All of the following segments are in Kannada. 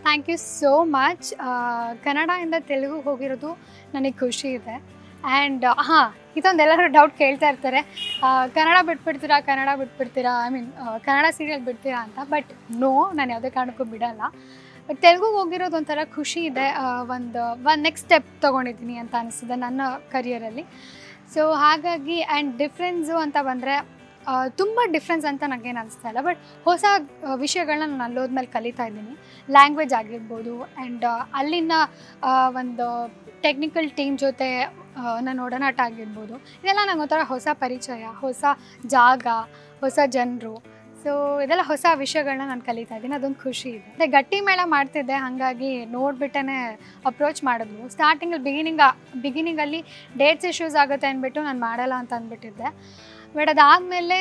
ಥ್ಯಾಂಕ್ ಯು ಸೋ ಮಚ್ ಕನ್ನಡದಿಂದ ತೆಲುಗು ಹೋಗಿರೋದು ನನಗೆ ಖುಷಿ ಇದೆ ಆ್ಯಂಡ್ ಹಾಂ ಇದೊಂದೆಲ್ಲರೂ ಡೌಟ್ ಕೇಳ್ತಾ ಇರ್ತಾರೆ ಆ, ಕನ್ನಡ ಬಿಟ್ಬಿಡ್ತೀರಾ ಕನ್ನಡ ಬಿಟ್ಬಿಡ್ತೀರಾ ಐ ಮೀನ್ ಕನ್ನಡ ಸೀರಿಯಲ್ ಬಿಡ್ತೀರಾ ಅಂತ ಬಟ್ ನೋ ನಾನು ಯಾವುದೇ ಕಾರಣಕ್ಕೂ ಬಿಡಲ್ಲ ಬಟ್ ತೆಲುಗುಗೆ ಹೋಗಿರೋದು ಒಂಥರ ಖುಷಿ ಇದೆ ಆ, ಒಂದು ಒಂದು ನೆಕ್ಸ್ಟ್ ಸ್ಟೆಪ್ ತೊಗೊಂಡಿದ್ದೀನಿ ಅಂತ ಅನಿಸಿದೆ ನನ್ನ ಕರಿಯರಲ್ಲಿ ಸೊ ಹಾಗಾಗಿ ಆ್ಯಂಡ್ ಡಿಫ್ರೆನ್ಸು ಅಂತ ಬಂದರೆ ತುಂಬ ಡಿಫ್ರೆನ್ಸ್ ಅಂತ ನನಗೇನು ಅನಿಸ್ತಾ ಇಲ್ಲ ಬಟ್ ಹೊಸ ಆ, ವಿಷಯಗಳನ್ನ ನಾನು ಅಲ್ಲೋದ್ಮೇಲೆ ಕಲಿತಾ ಇದ್ದೀನಿ ಲ್ಯಾಂಗ್ವೇಜ್ ಆಗಿರ್ಬೋದು ಆ್ಯಂಡ್ ಅಲ್ಲಿನ ಆ, ಒಂದು ಟೆಕ್ನಿಕಲ್ ಟೀಮ್ ಜೊತೆ ಆ, ನನ್ನ ಒಡನಾಟ ಆಗಿರ್ಬೋದು ಇದೆಲ್ಲ ನಂಗೆ ಒಂಥರ ಹೊಸ ಪರಿಚಯ ಹೊಸ ಜಾಗ ಹೊಸ ಜನರು ಸೊ ಇದೆಲ್ಲ ಹೊಸ ವಿಷಯಗಳನ್ನ ನಾನು ಕಲಿತಾ ಇದ್ದೀನಿ ಅದೊಂದು ಖುಷಿ ಇದೆ ಅದೇ ಗಟ್ಟಿ ಮೇಳ ಮಾಡ್ತಿದ್ದೆ ಹಾಗಾಗಿ ನೋಡ್ಬಿಟ್ಟೇ ಅಪ್ರೋಚ್ ಮಾಡಿದ್ವು ಸ್ಟಾರ್ಟಿಂಗಲ್ಲಿ ಬಿಗಿನಿಂಗ್ ಬಿಗಿನಿಂಗಲ್ಲಿ ಡೇಟ್ಸ್ ಇಶ್ಯೂಸ್ ಆಗುತ್ತೆ ಅಂದ್ಬಿಟ್ಟು ನಾನು ಮಾಡಲ್ಲ ಅಂತ ಅಂದ್ಬಿಟ್ಟಿದ್ದೆ ಬಟ್ ಅದಾದಮೇಲೆ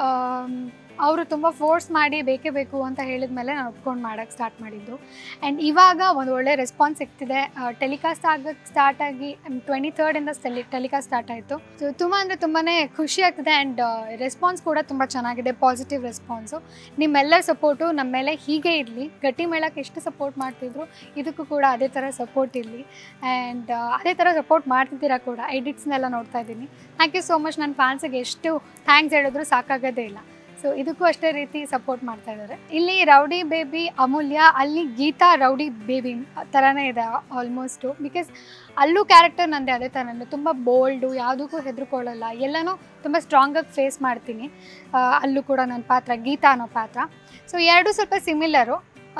ಅವರು ತುಂಬ ಫೋರ್ಸ್ ಮಾಡಿ ಬೇಕೇ ಬೇಕು ಅಂತ ಹೇಳಿದ ಮೇಲೆ ನಾನು ಒಪ್ಕೊಂಡು ಮಾಡೋಕ್ಕೆ ಸ್ಟಾರ್ಟ್ ಮಾಡಿದ್ದು ಆ್ಯಂಡ್ ಇವಾಗ ಒಂದು ಒಳ್ಳೆ ರೆಸ್ಪಾನ್ಸ್ ಸಿಗ್ತಿದೆ ಟೆಲಿಕಾಸ್ಟ್ ಆಗಕ್ಕೆ ಸ್ಟಾರ್ಟ್ ಆಗಿ ಟ್ವೆಂಟಿ ತರ್ಡಿಂದ ಟೆಲಿ ಟೆಲಿಕಾಸ್ಟ್ ಸ್ಟಾರ್ಟ್ ಆಯಿತು ಸೊ ತುಂಬ ಅಂದರೆ ತುಂಬಾ ಖುಷಿ ಆಗ್ತಿದೆ ಆ್ಯಂಡ್ ರೆಸ್ಪಾನ್ಸ್ ಕೂಡ ತುಂಬ ಚೆನ್ನಾಗಿದೆ ಪಾಸಿಟಿವ್ ರೆಸ್ಪಾನ್ಸು ನಿಮ್ಮೆಲ್ಲರ ಸಪೋರ್ಟು ನಮ್ಮ ಮೇಲೆ ಹೀಗೆ ಇರಲಿ ಗಟ್ಟಿ ಮೇಳಕ್ಕೆ ಎಷ್ಟು ಸಪೋರ್ಟ್ ಮಾಡ್ತಿದ್ರು ಇದಕ್ಕೂ ಕೂಡ ಅದೇ ಥರ ಸಪೋರ್ಟ್ ಇರಲಿ ಆ್ಯಂಡ್ ಅದೇ ಥರ ಸಪೋರ್ಟ್ ಮಾಡ್ತಿದ್ದೀರಾ ಕೂಡ ಎಡಿಟ್ಸ್ನೆಲ್ಲ ನೋಡ್ತಾ ಇದ್ದೀನಿ ಥ್ಯಾಂಕ್ ಯು ಸೋ ಮಚ್ ನನ್ನ ಫ್ಯಾನ್ಸಿಗೆ ಎಷ್ಟು ಥ್ಯಾಂಕ್ಸ್ ಹೇಳಿದ್ರು ಸಾಕಾಗೋದೇ ಇಲ್ಲ ಸೊ ಇದಕ್ಕೂ ಅಷ್ಟೇ ರೀತಿ ಸಪೋರ್ಟ್ ಮಾಡ್ತಾ ಇದ್ದಾರೆ ಇಲ್ಲಿ ರೌಡಿ ಬೇಬಿ ಅಮೂಲ್ಯ ಅಲ್ಲಿ ಗೀತಾ ರೌಡಿ ಬೇಬಿ ಥರನೇ ಇದೆ ಆಲ್ಮೋಸ್ಟು ಬಿಕಾಸ್ ಅಲ್ಲೂ ಕ್ಯಾರೆಕ್ಟರ್ ನಂದೆ ಅದೇ ಥರನೇ ತುಂಬ ಬೋಲ್ಡು ಯಾವುದಕ್ಕೂ ಹೆದರ್ಕೊಳ್ಳಲ್ಲ ಎಲ್ಲನೂ ತುಂಬ ಸ್ಟ್ರಾಂಗಾಗಿ ಫೇಸ್ ಮಾಡ್ತೀನಿ ಆ, ಅಲ್ಲೂ ಕೂಡ ನನ್ನ ಪಾತ್ರ ಗೀತಾ ಅನ್ನೋ ಪಾತ್ರ ಸೊ ಎರಡು ಸ್ವಲ್ಪ ಸಿಮಿಲರು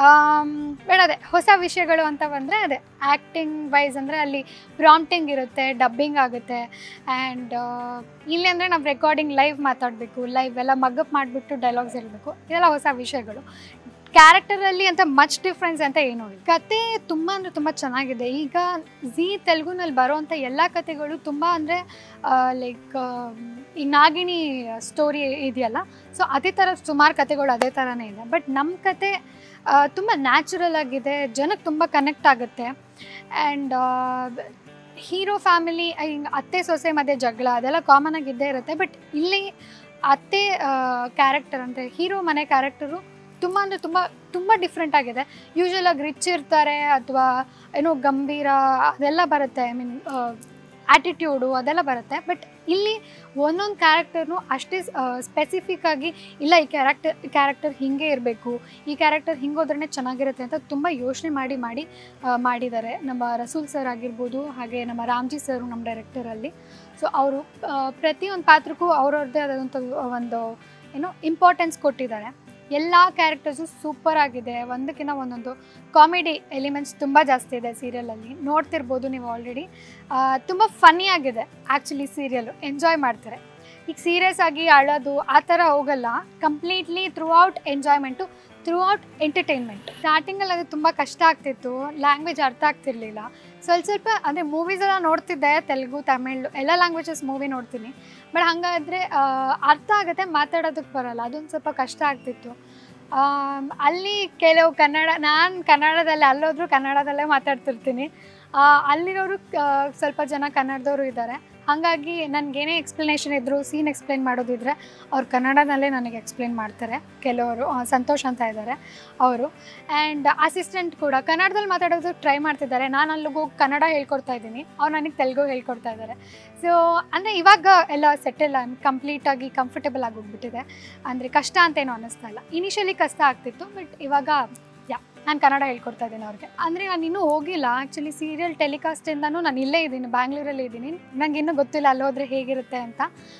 ಬೇಡ ಅದೇ ಹೊಸ ವಿಷಯಗಳು ಅಂತ ಬಂದರೆ ಅದೇ ಆ್ಯಕ್ಟಿಂಗ್ ವೈಸ್ ಅಂದರೆ ಅಲ್ಲಿ ಪ್ರಾಂಪ್ಟಿಂಗ್ ಇರುತ್ತೆ ಡಬ್ಬಿಂಗ್ ಆಗುತ್ತೆ ಆ್ಯಂಡ್ ಇಲ್ಲಿ ಅಂದರೆ ನಾವು ರೆಕಾರ್ಡಿಂಗ್ ಲೈವ್ ಮಾತಾಡಬೇಕು ಲೈವ್ ಎಲ್ಲ ಮಗಪ್ ಮಾಡಿಬಿಟ್ಟು ಡೈಲಾಗ್ಸ್ ಹೇಳಬೇಕು ಇದೆಲ್ಲ ಹೊಸ ವಿಷಯಗಳು ಕ್ಯಾರೆಕ್ಟರಲ್ಲಿ ಅಂತ ಮಚ್ ಡಿಫ್ರೆನ್ಸ್ ಅಂತ ಏನೂ ಇಲ್ಲ ಕತೆ ತುಂಬ ಅಂದರೆ ತುಂಬ ಚೆನ್ನಾಗಿದೆ ಈಗ ಝೀ ತೆಲುಗುನಲ್ಲಿ ಬರೋವಂಥ ಎಲ್ಲ ಕತೆಗಳು ತುಂಬ ಅಂದರೆ ಲೈಕ್ ಈ ನಾಗಿಣಿ ಸ್ಟೋರಿ ಇದೆಯಲ್ಲ ಸೊ ಅದೇ ಥರ ಸುಮಾರು ಕತೆಗಳು ಅದೇ ಥರನೇ ಇದೆ ಬಟ್ ನಮ್ಮ ಕತೆ ತುಂಬ ನ್ಯಾಚುರಲ್ ಆಗಿದೆ ಜನಕ್ಕೆ ತುಂಬ ಕನೆಕ್ಟ್ ಆಗುತ್ತೆ ಆ್ಯಂಡ್ ಹೀರೋ ಫ್ಯಾಮಿಲಿ ಹಿಂಗೆ ಅತ್ತೆ ಸೊಸೆ ಮಧ್ಯೆ ಜಗಳ ಅದೆಲ್ಲ ಕಾಮನ್ ಆಗಿ ಇದ್ದೇ ಇರುತ್ತೆ ಬಟ್ ಇಲ್ಲಿ ಅತ್ತೆ ಕ್ಯಾರೆಕ್ಟರ್ ಅಂದರೆ ಹೀರೋ ಮನೆ ಕ್ಯಾರೆಕ್ಟರು ತುಂಬ ಅಂದರೆ ತುಂಬ ತುಂಬ ಡಿಫ್ರೆಂಟ್ ಆಗಿದೆ ಯೂಶ್ವಲ್ ಆಗಿ ರಿಚ್ ಇರ್ತಾರೆ ಅಥವಾ ಏನೋ ಗಂಭೀರ ಅದೆಲ್ಲ ಬರುತ್ತೆ ಐ ಮೀನ್ ಆ್ಯಟಿಟ್ಯೂಡು ಅದೆಲ್ಲ ಬರುತ್ತೆ ಬಟ್ ಇಲ್ಲಿ ಒಂದೊಂದು ಕ್ಯಾರೆಕ್ಟರ್ನು ಅಷ್ಟೇ ಸ್ಪೆಸಿಫಿಕ್ ಆಗಿ ಇಲ್ಲ ಈ ಕ್ಯಾರೆಕ್ಟರ್ ಕ್ಯಾರೆಕ್ಟರ್ ಹೀಗೆ ಇರಬೇಕು ಈ ಕ್ಯಾರೆಕ್ಟರ್ ಹಿಂಗೆ ಹೋದ್ರೇ ಚೆನ್ನಾಗಿರುತ್ತೆ ಅಂತ ತುಂಬ ಯೋಚನೆ ಮಾಡಿ ಮಾಡಿ ಆ, ಮಾಡಿದ್ದಾರೆ ನಮ್ಮ ರಸೂಲ್ ಸರ್ ಆಗಿರ್ಬೋದು ಹಾಗೆ ನಮ್ಮ ರಾಮ್ಜಿ ಸರು ನಮ್ಮ ಡೈರೆಕ್ಟರಲ್ಲಿ ಸೊ ಅವರು ಪ್ರತಿಯೊಂದು ಪಾತ್ರಕ್ಕೂ ಅವ್ರವ್ರದ್ದೇ ಆದಂಥ ಒಂದು ಏನು ಇಂಪಾರ್ಟೆನ್ಸ್ ಕೊಟ್ಟಿದ್ದಾರೆ ಎಲ್ಲ ಕ್ಯಾರೆಕ್ಟರ್ಸು ಸೂಪರ್ ಆಗಿದೆ ಒಂದಕ್ಕಿಂತ ಒಂದೊಂದು ಕಾಮಿಡಿ ಎಲಿಮೆಂಟ್ಸ್ ತುಂಬ ಜಾಸ್ತಿ ಇದೆ ಸೀರಿಯಲಲ್ಲಿ ನೋಡ್ತಿರ್ಬೋದು ನೀವು ಆಲ್ರೆಡಿ ತುಂಬ ಫನ್ನಿ ಆಗಿದೆ ಆ್ಯಕ್ಚುಲಿ ಸೀರಿಯಲು ಎಂಜಾಯ್ ಮಾಡ್ತಾರೆ ಈಗ ಸೀರಿಯಸ್ ಆಗಿ ಅಳೋದು ಆ ಥರ ಹೋಗಲ್ಲ completely throughout enjoyment throughout entertainment ಸ್ಟಾರ್ಟಿಂಗಲ್ಲಿ ಅದು ತುಂಬ ಕಷ್ಟ ಆಗ್ತಿತ್ತು ಲ್ಯಾಂಗ್ವೇಜ್ ಅರ್ಥ ಆಗ್ತಿರ್ಲಿಲ್ಲ ಸ್ವಲ್ಪ ಸ್ವಲ್ಪ ಅಂದರೆ ಮೂವೀಸ್ ಎಲ್ಲ ನೋಡ್ತಿದ್ದೆ ತೆಲುಗು ತಮಿಳ್ ಎಲ್ಲ ಲ್ಯಾಂಗ್ವೇಜಸ್ ಮೂವಿ ನೋಡ್ತೀನಿ ಬಟ್ ಹಾಗಾದರೆ ಅರ್ಥ ಆಗುತ್ತೆ ಮಾತಾಡೋದಕ್ಕೆ ಬರಲ್ಲ ಅದೊಂದು ಸ್ವಲ್ಪ ಕಷ್ಟ ಆಗ್ತಿತ್ತು ಆಮ್, ಅಲ್ಲಿ ಕೆಲವು ಕನ್ನಡ ನಾನು ಕನ್ನಡದಲ್ಲಿ ಅಲ್ಲೋದ್ರೂ ಕನ್ನಡದಲ್ಲೇ ಮಾತಾಡ್ತಿರ್ತೀನಿ ಆ, ಅಲ್ಲಿರೋರು ಆ, ಸ್ವಲ್ಪ ಜನ ಕನ್ನಡದವರು ಇದ್ದಾರೆ ಹಾಗಾಗಿ ನನಗೇನೇ ಎಕ್ಸ್ಪ್ಲನೇಷನ್ ಇದ್ದರು ಸೀನ್ ಎಕ್ಸ್ಪ್ಲೇನ್ ಮಾಡೋದಿದ್ರೆ ಅವ್ರು ಕನ್ನಡದಲ್ಲೇ ನನಗೆ ಎಕ್ಸ್ಪ್ಲೇನ್ ಮಾಡ್ತಾರೆ ಕೆಲವರು ಆ, ಸಂತೋಷ್ ಅಂತ ಇದ್ದಾರೆ ಅವರು ಆ್ಯಂಡ್ ಅಸಿಸ್ಟೆಂಟ್ ಕೂಡ ಕನ್ನಡದಲ್ಲಿ ಮಾತಾಡೋದು ಟ್ರೈ ಮಾಡ್ತಿದ್ದಾರೆ ನಾನು ಅಲ್ಲಿಗೆ ಹೋಗಿ ಕನ್ನಡ ಹೇಳ್ಕೊಡ್ತಾ ಇದ್ದೀನಿ ಅವ್ರು ನನಗೆ ತೆಲುಗು ಹೇಳ್ಕೊಡ್ತಾ ಇದ್ದಾರೆ ಸೊ ಅಂದರೆ ಇವಾಗ ಎಲ್ಲ ಸೆಟಲ್ ಕಂಪ್ಲೀಟಾಗಿ ಕಂಫರ್ಟೇಬಲ್ ಆಗಿ ಹೋಗ್ಬಿಟ್ಟಿದೆ ಅಂದರೆ ಕಷ್ಟ ಅಂತೇನು ಅನ್ನಿಸ್ತಾ ಇಲ್ಲ ಇನಿಷಿಯಲಿ ಕಷ್ಟ ಆಗ್ತಿತ್ತು ಬಟ್ ಇವಾಗ ಯಾ ನಾನು ಕನ್ನಡ ಹೇಳ್ಕೊಡ್ತಾ ಇದ್ದೀನಿ ಅವ್ರಿಗೆ ಅಂದರೆ ನಾನು ಇನ್ನೂ ಹೋಗಿಲ್ಲ ಆ್ಯಕ್ಚುಲಿ ಸೀರಿಯಲ್ ಟೆಲಿಕಾಸ್ಟಿಂದನೂ ನಾನು ಇಲ್ಲೇ ಇದ್ದೀನಿ ಬ್ಯಾಂಗ್ಳೂರಲ್ಲಿ ಇದ್ದೀನಿ ನಂಗೆ ಇನ್ನೂ ಗೊತ್ತಿಲ್ಲ ಅಲ್ಲಿ ಹೋದ್ರೆ ಹೇಗಿರುತ್ತೆ ಅಂತ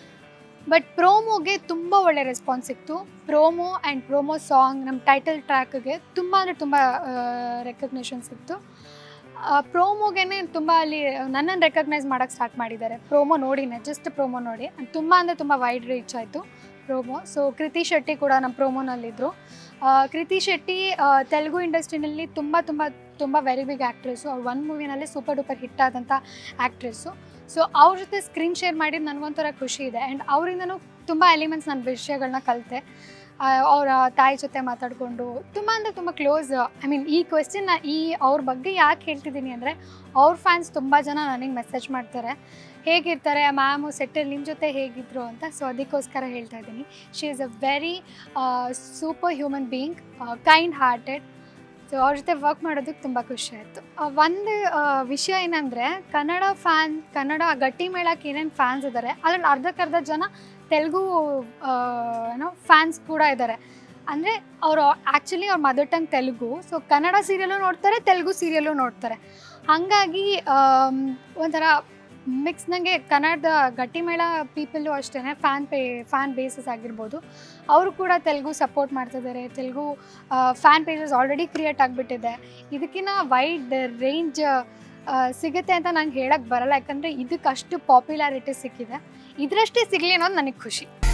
ಬಟ್ ಪ್ರೋಮೋಗೆ ತುಂಬ ಒಳ್ಳೆ ರೆಸ್ಪಾನ್ಸ್ ಸಿಕ್ತು ಪ್ರೋಮೋ ಆ್ಯಂಡ್ ಪ್ರೋಮೋ ಸಾಂಗ್ ನಮ್ಮ ಟೈಟಲ್ ಟ್ರ್ಯಾಕ್ಗೆ ತುಂಬ ಅಂದರೆ ತುಂಬ ರೆಕಗ್ನೇಷನ್ ಸಿಕ್ತು ಪ್ರೋಮೋಗೆ ತುಂಬ ಅಲ್ಲಿ ನನ್ನನ್ನು ರೆಕಗ್ನೈಸ್ ಮಾಡೋಕ್ಕೆ ಸ್ಟಾರ್ಟ್ ಮಾಡಿದ್ದಾರೆ ಪ್ರೋಮೋ ನೋಡಿನೇ ಜಸ್ಟ್ ಪ್ರೋಮೋ ನೋಡಿ ತುಂಬ ಅಂದರೆ ತುಂಬ ವೈಡ್ ರೀಚ್ ಆಯಿತು ಪ್ರೋಮೋ ಸೊ ಕೃತಿ ಶೆಟ್ಟಿ ಕೂಡ ನಮ್ಮ ಪ್ರೋಮೋನಲ್ಲಿದ್ದರು ಕೃತಿ ಶೆಟ್ಟಿ ಆ, ತೆಲುಗು ಇಂಡಸ್ಟ್ರಿನಲ್ಲಿ ತುಂಬ ತುಂಬ ತುಂಬ ವೆರಿ ಬಿಗ್ ಆ್ಯಕ್ಟ್ರೆಸ್ಸು ಅವ್ರು ಒಂದು ಮೂವಿನಲ್ಲೇ ಸೂಪರ್ ಡೂಪರ್ ಹಿಟ್ ಆದಂಥ ಆ್ಯಕ್ಟ್ರೆಸ್ಸು ಸೊ ಅವ್ರ ಜೊತೆ ಸ್ಕ್ರೀನ್ ಶೇರ್ ಮಾಡಿದ್ದು ನನಗೊಂಥರ ಖುಷಿ ಇದೆ ಆ್ಯಂಡ್ ಅವರಿಂದನೂ ತುಂಬ ಎಲಿಮೆಂಟ್ಸ್ ನನ್ನ ವಿಷಯಗಳನ್ನ ಕಲಿತೆ ಅವರ ತಾಯಿ ಜೊತೆ ಮಾತಾಡಿಕೊಂಡು ತುಂಬ ಅಂದರೆ ತುಂಬ ಕ್ಲೋಸ್ ಐ ಮೀನ್ ಈ ಕ್ವೆಶ್ಚನ್ನ ಈ ಅವ್ರ ಬಗ್ಗೆ ಯಾಕೆ ಹೇಳ್ತಿದ್ದೀನಿ ಅಂದರೆ ಅವ್ರ ಫ್ಯಾನ್ಸ್ ತುಂಬ ಜನ ನನಗೆ ಮೆಸೇಜ್ ಮಾಡ್ತಾರೆ ಹೇಗಿರ್ತಾರೆ ಮ್ಯಾಮು ಸೆಟ್ಟಲ್ಲಿ ನಿಮ್ಮ ಜೊತೆ ಹೇಗಿದ್ರು ಅಂತ ಸೊ ಅದಕ್ಕೋಸ್ಕರ ಹೇಳ್ತಾ ಇದ್ದೀನಿ she is a very super human being kind hearted so ಅವ್ರ ಜೊತೆ ವರ್ಕ್ ಮಾಡೋದಕ್ಕೆ ತುಂಬ ಖುಷಿ ಆಯಿತು ಒಂದು ವಿಷಯ ಏನಂದರೆ ಕನ್ನಡ ಫ್ಯಾನ್ ಕನ್ನಡ ಗಟ್ಟಿ ಮೇಳಕ್ಕೆ ಏನೇನು ಫ್ಯಾನ್ಸ್ ಇದ್ದಾರೆ ಅದ್ರಲ್ಲಿ ಅರ್ಧಕ್ಕರ್ಧ ಜನ ತೆಲುಗು ಏನೋ ಫ್ಯಾನ್ಸ್ ಕೂಡ ಇದ್ದಾರೆ ಅಂದರೆ ಅವರು ಆ್ಯಕ್ಚುಲಿ ಅವ್ರ mother tongue Telugu so Kannada serial ನೋಡ್ತಾರೆ ತೆಲುಗು ಸೀರಿಯಲು ನೋಡ್ತಾರೆ ಹಾಗಾಗಿ ಆಮ್, ಒಂಥರ ಮಿಕ್ಸ್ ನನಗೆ ಕನ್ನಡದ ಗಟ್ಟಿಮೇಳ ಪೀಪಲ್ಲು ಅಷ್ಟೇ ಫ್ಯಾನ್ ಪೇ ಫ್ಯಾನ್ ಬೇಸಸ್ ಆಗಿರ್ಬೋದು ಅವರು ಕೂಡ ತೆಲುಗು ಸಪೋರ್ಟ್ ಮಾಡ್ತಿದ್ದಾರೆ Telugu fan pages already create ಆಗಿಬಿಟ್ಟಿದೆ ಇದಕ್ಕಿಂತ ವೈಡ್ ರೇಂಜ್ ಸಿಗುತ್ತೆ ಅಂತ ನಂಗೆ ಹೇಳಕ್ಕೆ ಬರಲ್ಲ ಯಾಕಂದರೆ ಇದಕ್ಕೆ ಅಷ್ಟು ಪಾಪ್ಯುಲಾರಿಟಿ ಸಿಕ್ಕಿದೆ ಇದರಷ್ಟೇ ಸಿಗಲಿ ಅನ್ನೋದು ನನಗೆ ಖುಷಿ